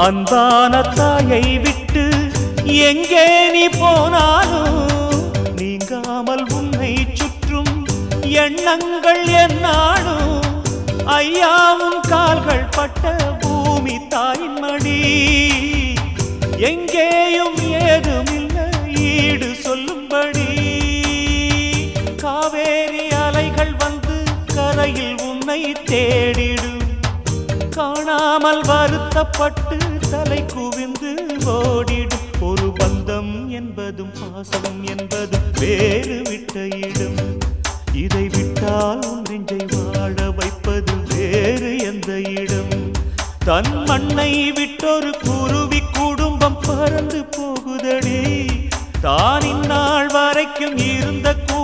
அன்பான தாயை விட்டு எங்கே நீ போனாலும் நீங்காமல் உன்னை சுற்றும் எண்ணங்கள் என்னாலும் ஐயாவும் கால்கள் பட்ட பூமி தாயின் மடி எங்கேயும் ஏதுமில்லை ஈடு சொல்லும்படி காவேரி அலைகள் வந்து கரையில் உன்னை தேடிடும் காணாமல் வருத்தப்பட்டு தலை குவிந்து ஓடிடும் ஒரு பந்தம் என்பதும் பாசம் என்பதும் வேறு விட்ட இடம் இதை விட்டால் உன் நெஞ்சை வாழ வைப்பது வேறு எந்த இடம் தன் மண்ணை விட்டொரு குருவி குடும்பம் பறந்து போகுதடி தான் இந்நாள் வரைக்கும் இருந்த